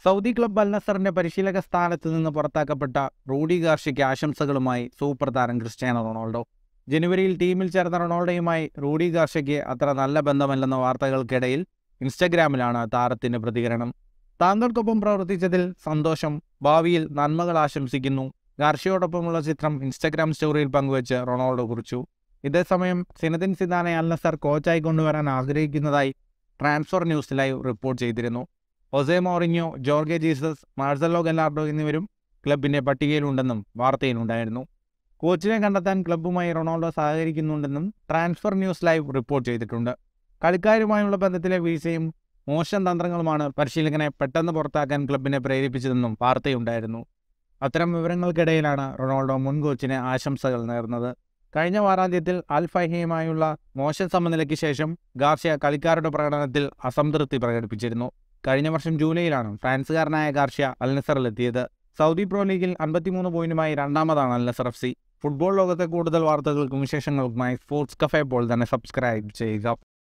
Saudi club Al നസറിന്റെ പരിശീലക സ്ഥാനത്ത് നിന്ന് പുറത്താക്കപ്പെട്ട റൂഡി ഗാർഷ്യയ്ക്ക് ആശംസകളുമായി സൂപ്പർ താരം ക്രിസ്ത്യാനോ റൊണാൾഡോ ജനുവരിയിൽ ടീമിൽ ചേർന്ന റൊണാൾഡോയുമായി റൂഡി ഗാർഷ്യയ്ക്ക് അത്ര നല്ല ബന്ധമല്ലെന്ന വാർത്തകൾക്കിടയിൽ ഇൻസ്റ്റഗ്രാമിലാണ് താരത്തിന്റെ പ്രതികരണം താങ്കൾക്കൊപ്പം പ്രവർത്തിച്ചതിൽ സന്തോഷം ഭാവിയിൽ നന്മകൾ ആശംസിക്കുന്നു ഗാർഷ്യയോടൊപ്പമുള്ള ചിത്രം ഇൻസ്റ്റഗ്രാം സ്റ്റോറിയിൽ പങ്കുവച്ച് റൊണാൾഡോ കുറിച്ചു ഇതേസമയം സിനദിൻ സിദാനെ അൽ നസർ കോച്ചായി കൊണ്ടുവരാൻ ആഗ്രഹിക്കുന്നതായി ട്രാൻസ്ഫർ ന്യൂസ് ലൈവ് റിപ്പോർട്ട് ചെയ്തിരുന്നു Jose Mourinho Jorge Jesus Marcelo Gallardo എന്നിവരും ക്ലബിന്റെ പട്ടികയിലുണ്ടെന്നും വാർത്തയിലുണ്ടായിരുന്നു കോച്ചിനെ കണ്ടെത്താൻ ക്ലബ്ബുമായി റൊണാൾഡോ സഹകരിക്കുന്നുണ്ടെന്നും ട്രാൻസ്ഫർ ന്യൂസ് ലൈവ് റിപ്പോർട്ട് ചെയ്തിട്ടുണ്ട് കളിക്കാരുമായുള്ള ബന്ധത്തിലെ വീഴ്ചയും മോശം തന്ത്രങ്ങളുമാണ് പരിശീലകനെ പെട്ടെന്ന് പുറത്താക്കാൻ ക്ലബിനെ പ്രേരിപ്പിച്ചതെന്നും വാർത്തയുണ്ടായിരുന്നു അത്തരം വിവരങ്ങൾക്കിടയിലാണ് റൊണാൾഡോ മുൻ കോച്ചിന് ആശംസകൾ നേർന്നത് കഴിഞ്ഞ വാരാന്ത്യത്തിൽ അൽ ഫൈഹയുമായുള്ള മോശം സമനിലയ്ക്ക് ശേഷം ഗാർഷ്യ കളിക്കാരുടെ പ്രകടനത്തിൽ അസംതൃപ്തി പ്രകടിപ്പിച്ചിരുന്നു കഴിഞ്ഞ വർഷം ജൂലൈയിലാണ് ഫ്രാൻസുകാരനായ ഗാർഷ്യ അൽ നസറിലെത്തിയത് സൗദി പ്രോ ലീഗിൽ അൻപത്തിമൂന്ന് പോയിന്റുമായി രണ്ടാമതാണ് Al Nassr F C football ലോകത്തെ കൂടുതൽ വാർത്തകൾക്കും വിശേഷങ്ങൾക്കുമായി സ്പോർട്സ് കഫേ പോൾ തന്നെ സബ്സ്ക്രൈബ് ചെയ്യുക